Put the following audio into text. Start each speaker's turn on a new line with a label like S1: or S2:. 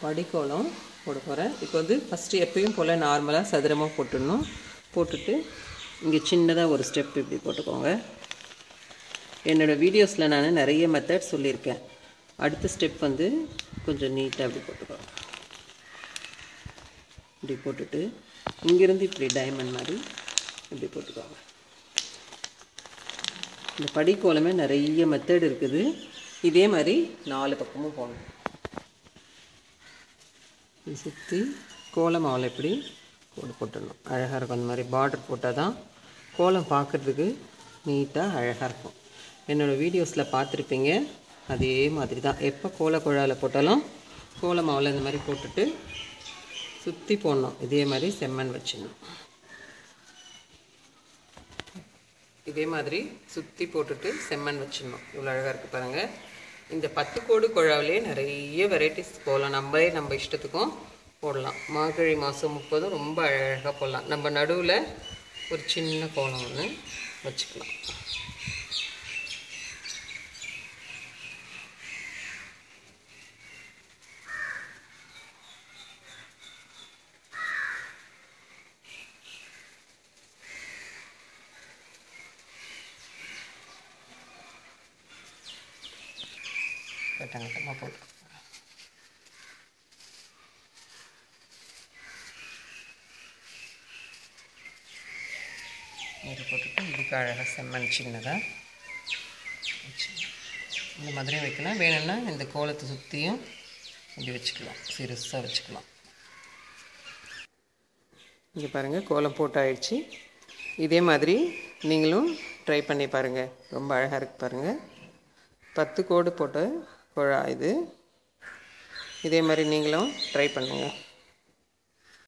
S1: படிக்கோலம் போட போகிறேன் இப்போ வந்து ஃபஸ்ட்டு எப்பயும் போல் நார்மலாக சதுரமாக போட்டுடணும் போட்டுட்டு இங்கே சின்னதாக ஒரு ஸ்டெப் இப்படி போட்டுக்கோங்க என்னோடய வீடியோஸில் நான் நிறைய மெத்தட் சொல்லியிருக்கேன் அடுத்த ஸ்டெப் வந்து கொஞ்சம் நீட்டாக இப்படி போட்டுக்கோங்க இப்படி போட்டுட்டு இங்கேருந்து இப்படி டைமண்ட் மாதிரி இப்படி போட்டுக்கோங்க இந்த படிக்கோலமே நிறைய மெத்தட் இருக்குது இதே மாதிரி நாலு பக்கமும் போகணும் இது சுற்றி கோலம் மாவில் இப்படி கோடு போட்டுடணும் அழகாக இருக்கும் அந்த மாதிரி பார்டர் போட்டால் தான் கோலம் பார்க்குறதுக்கு நீட்டாக அழகாக இருக்கும் என்னோடய வீடியோஸில் பார்த்துருப்பீங்க அதே மாதிரி தான் எப்போ கோல குழாவில் போட்டாலும் கோல மாவில் இந்த மாதிரி போட்டுட்டு சுற்றி போடணும் இதே மாதிரி செம்மண் வச்சிடணும் இதே மாதிரி சுற்றி போட்டுட்டு செம்மண் வச்சிடணும் இவ்வளோ அழகாக இருக்குது பாருங்கள் இந்த பத்து கோடு குழாவிலே நிறைய வெரைட்டிஸ் போடலாம் நம்மளே நம்ம இஷ்டத்துக்கும் போடலாம் மார்கழி மாதம் முப்பதும் ரொம்ப அழகாக போடலாம் நம்ம நடுவில் ஒரு சின்ன கோலம் ஒன்று வச்சுக்கலாம் கட்டங்கட்டமாக போட்டு இது போட்டுட்டு இதுக்கு அழகாக செம்மண் சின்னதாக இந்த மாதிரியும் வைக்கலாம் வேணும்னா இந்த கோலத்தை சுற்றியும் இப்படி வச்சுக்கலாம் சிறுசாக வச்சுக்கலாம் இங்கே பாருங்கள் கோலம் போட்டு ஆயிடுச்சு இதே மாதிரி நீங்களும் ட்ரை பண்ணி பாருங்கள் ரொம்ப அழகாக இருக்குது பாருங்கள் பத்து கோடு போட்ட குழா இது இதே மாதிரி நீங்களும் ட்ரை பண்ணுங்கள்